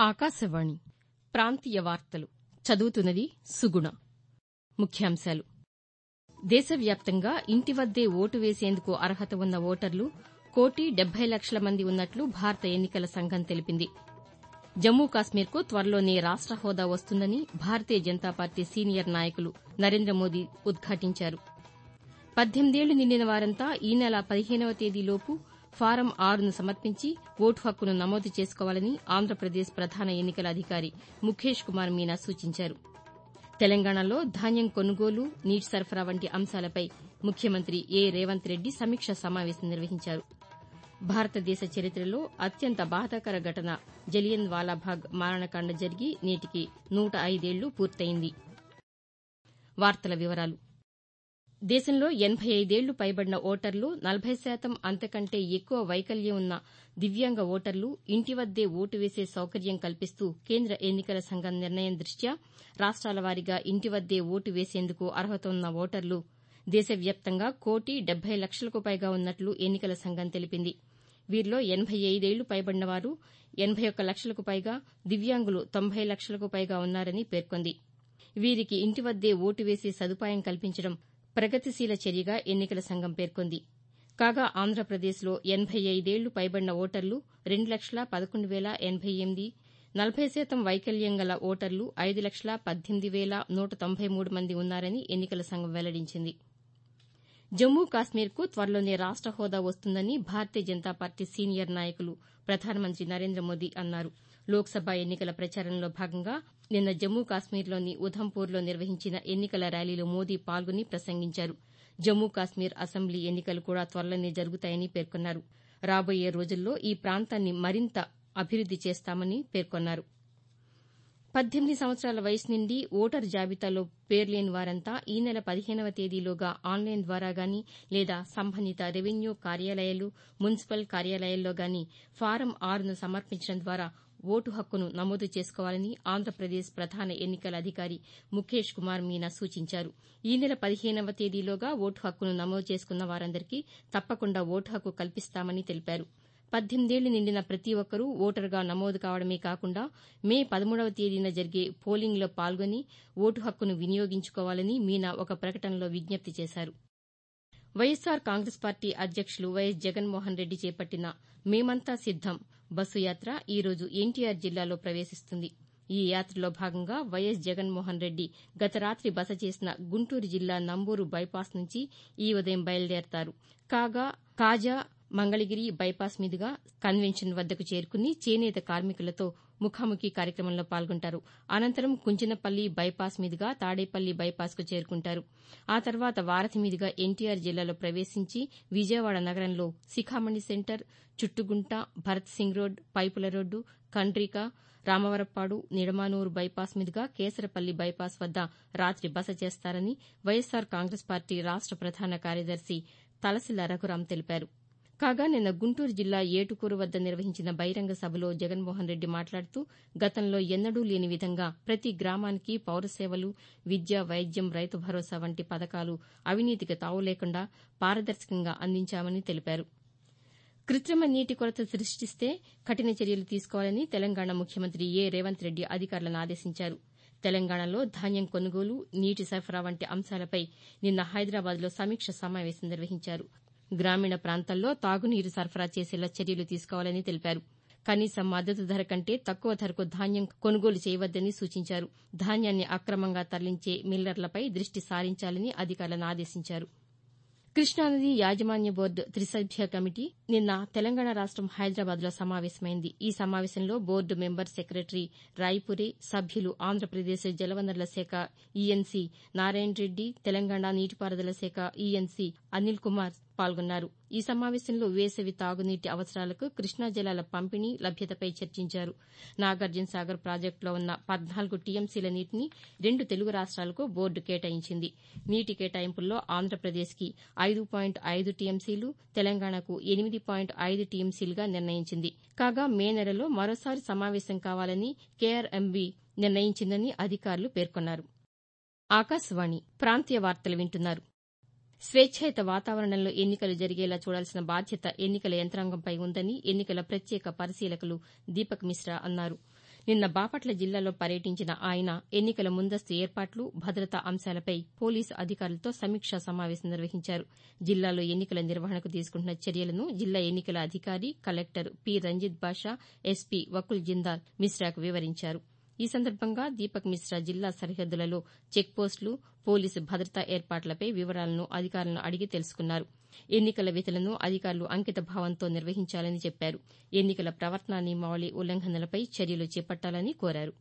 ఆకాశవాణి ప్రాంతీయ వార్తలు చదువుతున్నది సుగుణ ముఖ్యాంశాలు దేశవ్యాప్తంగా ఇంటి వద్దే ఓటు వేసేందుకు అర్హత ఉన్న ఓటర్లు కోటి డెబ్బై లక్షల మంది ఉన్నట్లు భారత ఎన్నికల సంఘం తెలిపింది జమ్మూ కాశ్మీర్కు త్వరలోనే రాష్ట హోదా వస్తుందని భారతీయ జనతా పార్టీ సీనియర్ నాయకులు నరేంద్ర మోదీ ఉద్ఘాటించారు పద్దెనిమిదేళ్లు నిండిన వారంతా ఈ నెల పదిహేనవ తేదీలోపు ఫారం ఆరును సమర్పించి ఓటు హక్కును నమోదు చేసుకోవాలని ఆంధ్రప్రదేశ్ ప్రధాన ఎన్నికల అధికారి ముఖేష్ కుమార్ మీనా సూచించారు తెలంగాణలో ధాన్యం కొనుగోలు నీటి సరఫరా వంటి అంశాలపై ముఖ్యమంత్రి ఏ రేవంత్ రెడ్డి సమీక్ష సమావేశం నిర్వహించారు భారతదేశ చరిత్రలో అత్యంత బాధాకర ఘటన జలియన్ వాలాబాగ్ మారణకాండ జరిగి నేటికి నూట ఐదేళ్లు పూర్తయింది వార్తల వివరాలు దేశంలో ఎనబై ఐదేళ్లు పైబడిన ఓటర్లు నలభై శాతం అంతకంటే ఎక్కువ వైకల్యం ఉన్న దివ్యాంగ ఓటర్లు ఇంటి వద్దే ఓటు వేసే సౌకర్యం కల్పిస్తూ కేంద్ర ఎన్నికల సంఘం నిర్ణయం దృష్ట్యా రాష్ట్రాల వారీగా ఇంటి వద్దే ఓటు వేసేందుకు అర్హత ఉన్న ఓటర్లు దేశవ్యాప్తంగా కోటి డెబ్బై లక్షలకు పైగా ఉన్నట్లు ఎన్నికల సంఘం తెలిపింది వీరిలో ఎనబై ఐదేళ్లు పైబడిన వారు ఎనబై ఒక్క లక్షలకు పైగా దివ్యాంగులు తొంభై లక్షలకు పైగా ఉన్నారని పేర్కొంది వీరికి ఇంటి వద్దే ఓటు వేసే సదుపాయం కల్పించడం ప్రగతిశీల చర్యగా ఎన్నికల సంఘం పేర్కొంది కాగా ఆంధ్రప్రదేశ్లో ఎనబై ఐదేళ్లు పైబడిన ఓటర్లు రెండు లక్షల పదకొండు వేల ఎనబై ఎనిమిది నలభై శాతం వైకల్యం గల ఓటర్లు ఐదు లక్షల పద్దెనిమిది వేల నూట తొంభై మూడు మంది ఉన్నారని ఎన్నికల సంఘం వెల్లడించింది జమ్మూ కాశ్మీర్కు త్వరలోనే రాష్ట హోదా వస్తుందని భారతీయ జనతా పార్టీ సీనియర్ నాయకులు ప్రధానమంత్రి నరేంద్ర మోదీ అన్నారు లోక్సభ ఎన్నికల ప్రచారంలో భాగంగా నిన్న జమ్మూ కాశ్మీర్లోని ఉధంపూర్లో నిర్వహించిన ఎన్నికల ర్యాలీలో మోదీ పాల్గొని ప్రసంగించారు జమ్మూ కాశ్మీర్ అసెంబ్లీ ఎన్నికలు కూడా త్వరలోనే జరుగుతాయని పేర్కొన్నారు రాబోయే రోజుల్లో ఈ ప్రాంతాన్ని మరింత అభివృద్ది చేస్తామని పేర్కొన్నారు పద్దెనిమిది సంవత్సరాల వయసు నుండి ఓటరు జాబితాలో పేర్లేని వారంతా ఈ నెల పదిహేనవ తేదీలోగా ఆన్లైన్ ద్వారా గాని లేదా సంబంధిత రెవెన్యూ కార్యాలయాలు మున్సిపల్ కార్యాలయాల్లో గాని ఫారం ఆరును సమర్పించడం ద్వారా ఓటు హక్కును నమోదు చేసుకోవాలని ఆంధ్రప్రదేశ్ ప్రధాన ఎన్నికల అధికారి ముఖేష్ కుమార్ మీనా సూచించారు ఈ నెల పదిహేనవ తేదీలోగా ఓటు హక్కును నమోదు చేసుకున్న వారందరికీ తప్పకుండా ఓటు హక్కు కల్పిస్తామని తెలిపారు పద్దెనిమిదేళ్లు నిండిన ప్రతి ఒక్కరూ ఓటరుగా నమోదు కావడమే కాకుండా మే పదమూడవ తేదీన జరిగే పోలింగ్లో పాల్గొని ఓటు హక్కును వినియోగించుకోవాలని మీనా ఒక ప్రకటనలో విజ్ఞప్తి చేశారు వైఎస్సార్ కాంగ్రెస్ పార్టీ అధ్యక్షులు వైఎస్ జగన్మోహన్ రెడ్డి చేపట్టిన మేమంతా సిద్దం బస్సు యాత్ర ఈ రోజు ఎన్టీఆర్ జిల్లాలో ప్రవేశిస్తుంది ఈ యాత్రలో భాగంగా వైఎస్ జగన్మోహన్ రెడ్డి గత రాత్రి బస చేసిన గుంటూరు జిల్లా నంబూరు బైపాస్ నుంచి ఈ ఉదయం బయలుదేరతారు కాగా కాజా మంగళగిరి బైపాస్ మీదుగా కన్వెన్షన్ వద్దకు చేరుకుని చేనేత కార్మికులతో ముఖాముఖి కార్యక్రమంలో పాల్గొంటారు అనంతరం కుంచినపల్లి బైపాస్ మీదుగా తాడేపల్లి బైపాస్కు చేరుకుంటారు ఆ తర్వాత వారధి మీదుగా ఎన్టీఆర్ జిల్లాలో ప్రవేశించి విజయవాడ నగరంలో శిఖామణి సెంటర్ చుట్టుగుంట భరత్ సింగ్ రోడ్ పైపుల రోడ్డు కండ్రిక రామవరప్పాడు నిడమానూరు బైపాస్ మీదుగా కేసరపల్లి బైపాస్ వద్ద రాత్రి బస చేస్తారని వైఎస్సార్ కాంగ్రెస్ పార్టీ రాష్ట ప్రధాన కార్యదర్శి తలసిల్ల రఘురాం తెలిపారు కాగా నిన్న గుంటూరు జిల్లా ఏటుకూరు వద్ద నిర్వహించిన బహిరంగ సభలో జగన్మోహన్ రెడ్డి మాట్లాడుతూ గతంలో ఎన్నడూ లేని విధంగా ప్రతి గ్రామానికి పౌర సేవలు విద్య వైద్యం రైతు భరోసా వంటి పథకాలు అవినీతికి తావు లేకుండా పారదర్శకంగా అందించామని తెలిపారు కృత్రిమ నీటి కొరత సృష్టిస్తే కఠిన చర్యలు తీసుకోవాలని తెలంగాణ ముఖ్యమంత్రి ఏ రేవంత్ రెడ్డి అధికారులను ఆదేశించారు తెలంగాణలో ధాన్యం కొనుగోలు నీటి సరఫరా వంటి అంశాలపై నిన్న హైదరాబాద్లో సమీక్ష సమావేశం నిర్వహించారు గ్రామీణ ప్రాంతాల్లో తాగునీరు సరఫరా చేసేలా చర్యలు తీసుకోవాలని తెలిపారు కనీస మద్దతు ధర కంటే తక్కువ ధరకు ధాన్యం కొనుగోలు చేయవద్దని సూచించారు ధాన్యాన్ని అక్రమంగా తరలించే మిల్లర్లపై దృష్టి సారించాలని అధికారులను ఆదేశించారు కృష్ణానది యాజమాన్య బోర్డు త్రిసభ్య కమిటీ నిన్న తెలంగాణ రాష్టం హైదరాబాద్లో సమావేశమైంది ఈ సమావేశంలో బోర్డు మెంబర్ సెక్రటరీ రాయ్పురే సభ్యులు ఆంధ్రప్రదేశ్ జలవనరుల శాఖ ఈఎన్సీ నారాయణ రెడ్డి తెలంగాణ నీటిపారుదల శాఖ ఈఎన్సీ అనిల్ కుమార్ పాల్గొన్నారు ఈ సమావేశంలో వేసవి తాగునీటి అవసరాలకు కృష్ణా జలాల పంపిణీ లభ్యతపై చర్చించారు నాగార్జున సాగర్ ప్రాజెక్టులో ఉన్న పద్నాలుగు టీఎంసీల నీటిని రెండు తెలుగు రాష్ట్రాలకు బోర్డు కేటాయించింది నీటి కేటాయింపుల్లో ఆంధ్రప్రదేశ్కి ఐదు పాయింట్ ఐదు టీఎంసీలు తెలంగాణకు ఎనిమిది పాయింట్ ఐదు టీఎంసీలుగా నిర్ణయించింది కాగా మే నెలలో మరోసారి సమావేశం కావాలని కేఆర్ఎంబీ నిర్ణయించిందని అధికారులు పేర్కొన్నారు ఆకాశవాణి ప్రాంతీయ వార్తలు వింటున్నారు స్వేచ్ఛాయుత వాతావరణంలో ఎన్నికలు జరిగేలా చూడాల్సిన బాధ్యత ఎన్నికల యంత్రాంగంపై ఉందని ఎన్నికల ప్రత్యేక పరిశీలకులు దీపక్ మిశ్రా అన్నారు నిన్న బాపట్ల జిల్లాలో పర్యటించిన ఆయన ఎన్నికల ముందస్తు ఏర్పాట్లు భద్రతా అంశాలపై పోలీసు అధికారులతో సమీక్షా సమావేశం నిర్వహించారు జిల్లాలో ఎన్నికల నిర్వహణకు తీసుకుంటున్న చర్యలను జిల్లా ఎన్నికల అధికారి collector P Ranjit Basha SP Vakul Jindal మిశ్రాకు వివరించారు ఈ సందర్భంగా దీపక్ మిశ్రా జిల్లా సరిహద్దులలో చెక్పోస్టులు పోలీసు భద్రతా ఏర్పాట్లపై వివరాలను అధికారులను అడిగి తెలుసుకున్నారు ఎన్నికల విధులను అధికారులు అంకిత భావంతో నిర్వహించాలని చెప్పారు ఎన్నికల ప్రవర్తనా నియమావళి ఉల్లంఘనలపై చర్యలు చేపట్టాలని కోరారు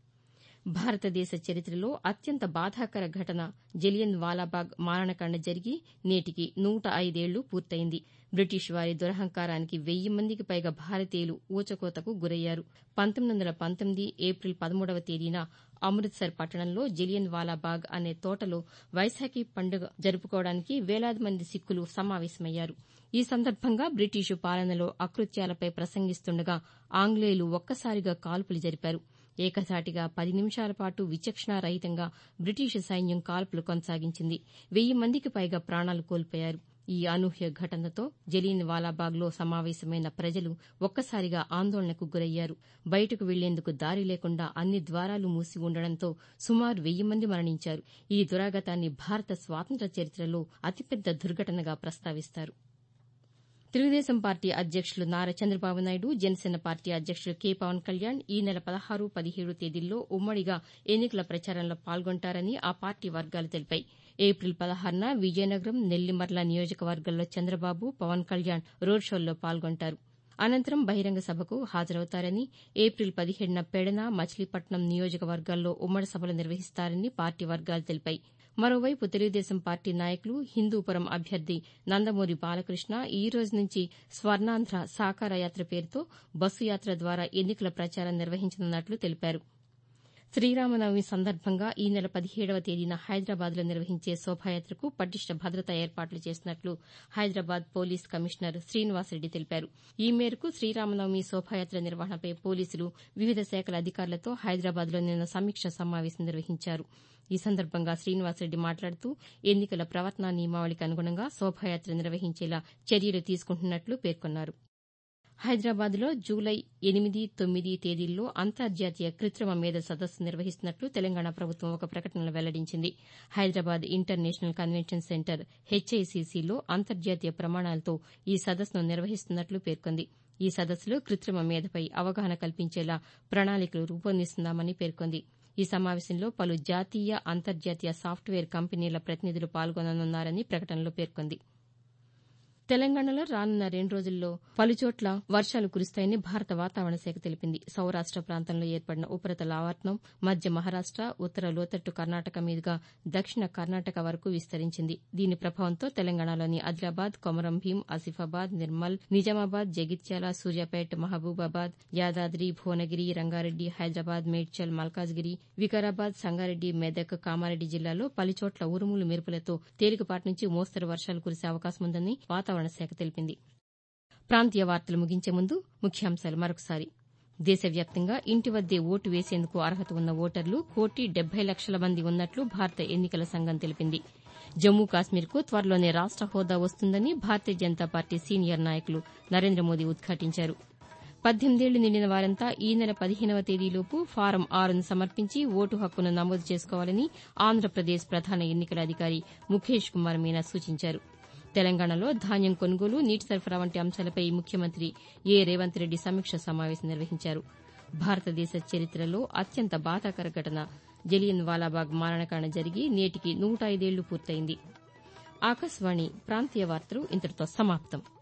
భారతదేశ చరిత్రలో అత్యంత బాధాకర ఘటన జలియన్ వాలాబాగ్ మారణకాండ జరిగి నేటికి నూట ఐదేళ్లు పూర్తయింది బ్రిటిష్ వారి దురహంకారానికి వెయ్యి మందికి పైగా భారతీయులు ఊచకోతకు గురయ్యారు పంతొమ్మిది వందల పంతొమ్మిది ఏప్రిల్ పదమూడవ తేదీన అమృత్సర్ పట్టణంలో జలియన్ వాలాబాగ్ అనే తోటలో వైశాఖి పండుగ జరుపుకోవడానికి వేలాది మంది సిక్కులు సమావేశమయ్యారు ఈ సందర్భంగా బ్రిటిషు పాలనలో అకృత్యాలపై ప్రసంగిస్తుండగా ఆంగ్లేయులు ఒక్కసారిగా కాల్పులు జరిపారు ఏకధాటిగా పది నిమిషాల పాటు విచక్షణారహితంగా బ్రిటిష్ సైన్యం కాల్పులు కొనసాగించింది వెయ్యి మందికి పైగా ప్రాణాలు కోల్పోయారు ఈ అనూహ్య ఘటనతో జలీన్ వాలాబాగ్లో సమావేశమైన ప్రజలు ఒక్కసారిగా ఆందోళనకు గురయ్యారు బయటకు వెళ్లేందుకు దారి లేకుండా అన్ని ద్వారాలు మూసి ఉండడంతో సుమారు వెయ్యి మంది మరణించారు ఈ దురాగతాన్ని భారత స్వాతంత్ర్య చరిత్రలో అతిపెద్ద దుర్ఘటనగా ప్రస్తావిస్తారు తెలుగుదేశం పార్టీ అధ్యక్షులు నారా చంద్రబాబు నాయుడు జనసేన పార్టీ అధ్యక్షులు కె పవన్ కళ్యాణ్ ఈ నెల పదహారు పదిహేడు తేదీల్లో ఉమ్మడిగా ఎన్నికల ప్రచారంలో పాల్గొంటారని ఆ పార్టీ వర్గాలు తెలిపాయి ఏప్రిల్ పదహారున విజయనగరం నెల్లిమర్ల నియోజకవర్గాల్లో చంద్రబాబు పవన్ కళ్యాణ్ రోడ్ షోల్లో పాల్గొంటారు అనంతరం బహిరంగ సభకు హాజరవుతారని ఏప్రిల్ పదిహేడున పెడన మచిలీపట్నం నియోజకవర్గాల్లో ఉమ్మడి సభలు నిర్వహిస్తారని పార్టీ వర్గాలు తెలిపాయి మరోవైపు తెలుగుదేశం పార్టీ నాయకులు హిందూపురం అభ్యర్థి నందమూరి బాలకృష్ణ ఈ రోజు నుంచి స్వర్ణాంధ్ర సాకార యాత్ర పేరుతో బస్సు యాత్ర ద్వారా ఎన్నికల ప్రచారం నిర్వహించనున్నట్లు తెలిపారు శ్రీరామనవమి సందర్భంగా ఈ నెల పదిహేడవ తేదీన హైదరాబాద్లో నిర్వహించే శోభాయాత్రకు పటిష్ట భద్రతా ఏర్పాట్లు చేసినట్లు హైదరాబాద్ పోలీస్ కమిషనర్ శ్రీనివాసరెడ్డి తెలిపారు ఈ మేరకు శ్రీరామనవమి శోభాయాత్ర నిర్వహణపై పోలీసులు వివిధ శాఖల అధికారులతో హైదరాబాద్లో నిన్న సమీక్ష సమావేశం నిర్వహించారు ఈ సందర్భంగా శ్రీనివాసరెడ్డి మాట్లాడుతూ ఎన్నికల ప్రవర్తనా నియమావళికి అనుగుణంగా శోభాయాత్ర నిర్వహించేలా చర్యలు తీసుకుంటున్నట్లు పేర్కొన్నారు హైదరాబాద్లో జూలై ఎనిమిది తొమ్మిది తేదీల్లో అంతర్జాతీయ కృత్రిమ మేధ సదస్సు నిర్వహిస్తున్నట్లు తెలంగాణ ప్రభుత్వం ఒక ప్రకటనలో వెల్లడించింది హైదరాబాద్ ఇంటర్నేషనల్ కన్వెన్షన్ సెంటర్ హెచ్ఐసిసిలో అంతర్జాతీయ ప్రమాణాలతో ఈ సదస్సును నిర్వహిస్తున్నట్లు పేర్కొంది ఈ సదస్సులో కృత్రిమ మేధపై అవగాహన కల్పించేలా ప్రణాళికలు రూపొందిస్తున్నామని పేర్కొంది ఈ సమావేశంలో పలు జాతీయ అంతర్జాతీయ సాఫ్ట్వేర్ కంపెనీల ప్రతినిధులు పాల్గొననున్నారని ప్రకటనలో పేర్కొంది తెలంగాణలో రానున్న రెండు రోజుల్లో పలుచోట్ల వర్షాలు కురుస్తాయని భారత వాతావరణ శాఖ తెలిపింది సౌరాష్ట ప్రాంతంలో ఏర్పడిన ఉపరితల ఆవర్తనం మధ్య మహారాష్ట ఉత్తర లోతట్టు కర్ణాటక మీదుగా దక్షిణ కర్ణాటక వరకు విస్తరించింది దీని ప్రభావంతో తెలంగాణలోని ఆదిలాబాద్ కొమరం భీం ఆసిఫాబాద్ నిర్మల్ నిజామాబాద్ జగిత్యాల సూర్యాపేట్ మహబూబాబాద్ యాదాద్రి భువనగిరి రంగారెడ్డి హైదరాబాద్ మేడ్చల్ మల్కాజ్గిరి వికారాబాద్ సంగారెడ్డి మెదక్ కామారెడ్డి జిల్లాలో పలుచోట్ల ఉరుములు మెరుపులతో తేలికపాటి నుంచి మోస్తరు వర్షాలు కురిసే అవకాశం ఉందని వాతావరణ శాఖ తెలిపింది ప్రాంతీయ వార్తలు ముగించే ముందు ముఖ్యాంశాలు మరొకసారి దేశవ్యాప్తంగా ఇంటి వద్దే ఓటు వేసేందుకు అర్హత ఉన్న ఓటర్లు కోటి డెబ్బై లక్షల మంది ఉన్నట్లు భారత ఎన్నికల సంఘం తెలిపింది జమ్మూ కాశ్మీర్కు త్వరలోనే రాష్ట హోదా వస్తుందని భారతీయ జనతా పార్టీ సీనియర్ నాయకులు నరేంద్ర మోదీ ఉద్ఘాటించారు పద్దెనిమిదేళ్లు నిండిన వారంతా ఈ నెల పదిహేనవ తేదీలోపు ఫారం ఆరును సమర్పించి ఓటు హక్కును నమోదు చేసుకోవాలని ఆంధ్రప్రదేశ్ ప్రధాన ఎన్నికల అధికారి ముఖేష్ కుమార్ మీనా సూచించారు తెలంగాణలో ధాన్యం కొనుగోలు నీటి సరఫరా వంటి అంశాలపై ముఖ్యమంత్రి ఏ రేవంత్ రెడ్డి సమీక్ష సమావేశం నిర్వహించారు భారతదేశ చరిత్రలో అత్యంత బాధాకర ఘటన జలియన్ వాలాబాగ్ మారణకాండ జరిగి నేటికి నూట ఐదేళ్లు పూర్తయింది ఆకాశవాణి ప్రాంతీయ వార్తలు ఇంతటితో సమాప్తం